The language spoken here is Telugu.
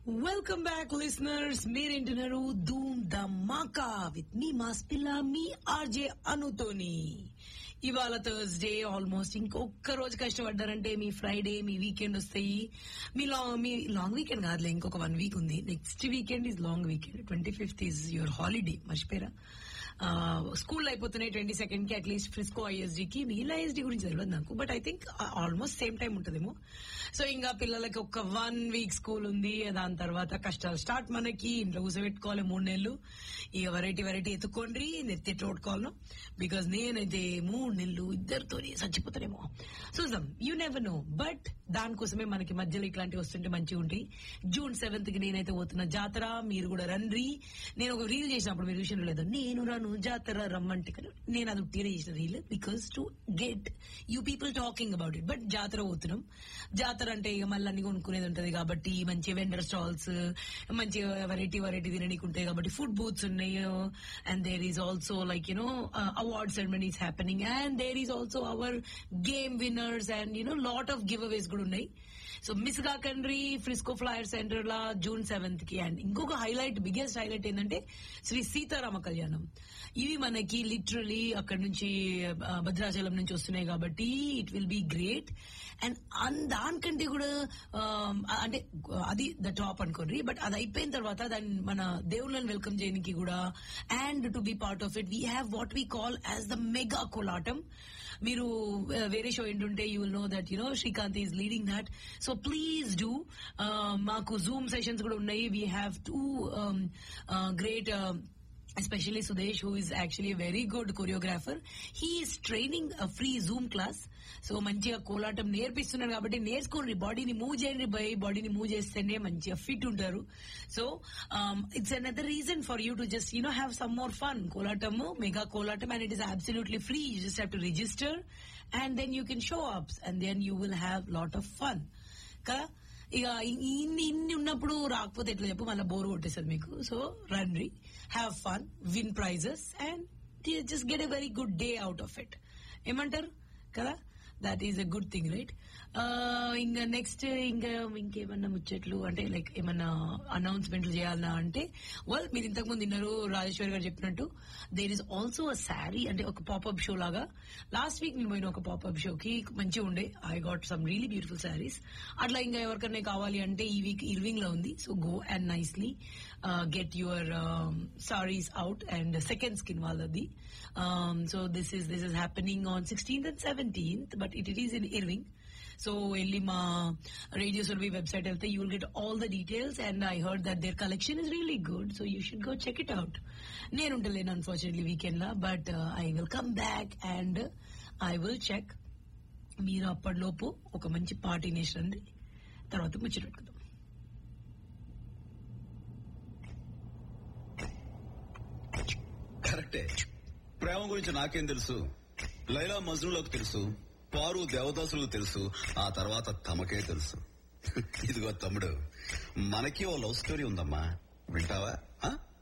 వెల్కమ్ బ్యాక్ లిసనర్స్ మీరేంటున్నారు ధూమ్ ధమాకా విత్ మీ మాస్ పిల్ల మీ ఆర్జే అనుతోని ఇవాళ థర్స్డే ఆల్మోస్ట్ ఇంకొక రోజు కష్టపడ్డారంటే మీ ఫ్రైడే మీ వీకెండ్ వస్తాయి మీ లాంగ్ మీ లాంగ్ వీకెండ్ కాదులే ఇంకొక వన్ వీక్ ఉంది next weekend is long weekend twenty fifth is your holiday మర్చిపోయారా స్కూల్ అయిపోతున్నాయి ట్వంటీ సెకండ్ కి అట్లీస్ట్ ఫ్రిస్కో ఐఎస్డి కి మిగిలిన ఐఎస్డి గురించి తెలియదు నాకు but I think almost same time ఉంటుందేమో సో ఇంకా పిల్లలకి ఒక వన్ వీక్ స్కూల్ ఉంది దాని తర్వాత కష్టాలు స్టార్ట్ మనకి ఇంట్లో కూర్చోబెట్టుకోవాలి మూడు నెలలు ఇక వెరైటీ వెరైటీ ఎత్తుకోండి నెత్తి తోడుకోవాలను బికాస్ నేనైతే మూడు నెలలు ఇద్దరితో చచ్చిపోతానేమో చూద్దాం యూ నెవర్ నో బట్ దానికోసమే మనకి మధ్యలో ఇట్లాంటివి వస్తుంటే మంచిగా ఉంటాయి జూన్ సెవెంత్ కి నేనైతే పోతున్న జాతర మీరు కూడా రండి నేను ఒక రీల్ చేసినప్పుడు మీరు విషయం లేదు నేను రాను జాతర రమ్మంటే కానీ నేను అది ఉట్టిగా చేసిన reel because to get you people talking about it but జాతర పోతున్నాం జాతర అంటే ఇక మళ్ళీ అన్ని కొనుక్కునేది ఉంటది కాబట్టి మంచి వెండర్ స్టాల్స్ మంచి వెరైటీ వెరైటీ తినడానికి ఉంటాయి కాబట్టి ఫుడ్ బూత్స్ ఉన్నాయి and there is also like you know award ceremonies happening and there is also our game winners and you know lot of giveaways కూడా ఉన్నాయి సో మిస్ కాకండ్రి ఫ్రిస్కో ఫ్లయర్ సెంటర్ లా జూన్ సెవెంత్ కి అండ్ ఇంకొక హైలైట్ బిగ్గెస్ట్ హైలైట్ ఏంటంటే శ్రీ సీతారామ కళ్యాణం ఇవి మనకి లిటరలీ అక్కడ నుంచి ఆ, భద్రాచలం నుంచి వస్తున్నాయి కాబట్టి it will be great and దానికంటే కూడా ఆ, అంటే అది ద టాప్ అనుకోండి బట్ అది అయిపోయిన తర్వాత దాన్ని మన దేవుళ్ళని వెల్కమ్ చేయడానికి కూడా and to be part of it we have what we call as the mega kolatam మీరు ఆ, వేరే షో ఏంటుంటే you will know that you know Srikanth is leading that so please do మాకు జూమ్ సెషన్స్ కూడా ఉన్నాయి we have two great especially Sudesh, who is actually a very good choreographer. He is training a free Zoom class. So మంచిగా కోలాటం నేర్పిస్తున్నాడు కాబట్టి నేర్చుకోండి బాడీని మూవ్ చేయండి బై బాడీని మూవ్ చేస్తేనే మంచిగా ఫిట్ ఉంటారు so it's another reason for you to just you know have some more fun kolatam mega kolatam and it is absolutely free you just have to register and then you can show ups and then you will have lot of fun కదా ఇక ఇన్ని ఇన్ని ఉన్నప్పుడు రాకపోతే ఎట్లా చెప్పు మళ్ళీ బోర్ కొట్టేస్తుంది మీకు సో రండి have fun win prizes and just get a very good day out of it ఏమంటారు కదా that is a good thing right ఇంకా నెక్స్ట్ ఇంకా ఇంకేమన్నా ముచ్చట్లు అంటే లైక్ ఏమన్నా అనౌన్స్మెంట్లు చేయాలన్నా అంటే వెల్ మీరు ఇంతకు ముందు విన్నారు రాజేశ్వర్ గారు చెప్పినట్టు there is also a sari అంటే ఒక పాపప్ షో లాగా లాస్ట్ వీక్ నేను పోయిన ఒక పాపప్ షోకి మంచిగా ఉండే I got some really beautiful saris అట్లా ఇంకా ఎవరికన్నా కావాలి అంటే ఈ వీక్ ఇర్వింగ్ లో ఉంది so go and nicely get your saris out and second skin వాళ్ళది so this is this is happening on sixteenth and seventeenth but it it is in Irving so వెళ్ళి మా రేడియో సర్వీ వెబ్సైట్ వెళ్తే you will get all the details and I heard that their collection is really good so you should go check it out నేను ఉంటలేను అన్ఫార్చునేట్లీ వీకెండ్ లా but I will come back and I will check మీరు అప్పటిలోపు ఒక మంచి పార్టీ నేషన్ తర్వాత ముచ్చట పెట్టుకుందాం కరెక్టే ప్రేమ గురించి నాకేం తెలుసు లైలా మజ్నులకు తెలుసు పారు దేవదాసులకు తెలుసు ఆ తర్వాత తమకే తెలుసు ఇదిగో తమ్ముడు మనకి ఓ లవ్ స్టోరీ ఉందమ్మా వింటావా ఆ?